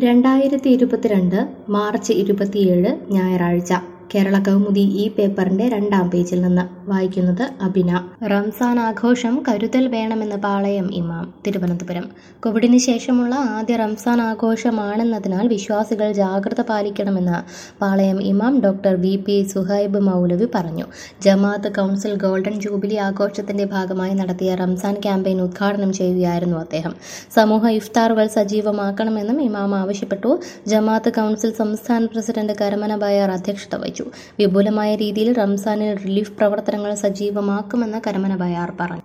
രണ്ടായിരത്തി ഇരുപത്തിരണ്ട് മാർച്ച് ഇരുപത്തിയേഴ് ഞായറാഴ്ച കേരള കൗമുദി ഈ പേപ്പറിന്റെ രണ്ടാം പേജിൽ നിന്ന് വായിക്കുന്നത് അബിന റംസാൻ ആഘോഷം കരുതൽ വേണമെന്ന് പാളയം ഇമാം തിരുവനന്തപുരം കോവിഡിന് ശേഷമുള്ള ആദ്യ റംസാൻ ആഘോഷമാണെന്നതിനാൽ വിശ്വാസികൾ ജാഗ്രത പാലിക്കണമെന്ന് പാളയം ഇമാം ഡോക്ടർ വി പി സുഹൈബ് മൗലവി പറഞ്ഞു ജമാഅത്ത് കൗൺസിൽ ഗോൾഡൻ ജൂബിലി ആഘോഷത്തിന്റെ ഭാഗമായി നടത്തിയ റംസാൻ ക്യാമ്പയിൻ ഉദ്ഘാടനം ചെയ്യുകയായിരുന്നു അദ്ദേഹം സമൂഹ ഇഫ്താറുകൾ സജീവമാക്കണമെന്നും ഇമാം ആവശ്യപ്പെട്ടു ജമാഅത്ത് കൗൺസിൽ സംസ്ഥാന പ്രസിഡന്റ് കരമന ബയാർ അധ്യക്ഷത വഹിച്ചു വിപുലമായ രീതിയിൽ റംസാനിൽ റിലീഫ് പ്രവർത്തനങ്ങൾ സജീവമാക്കുമെന്ന് കരമന ബയാർ പറഞ്ഞു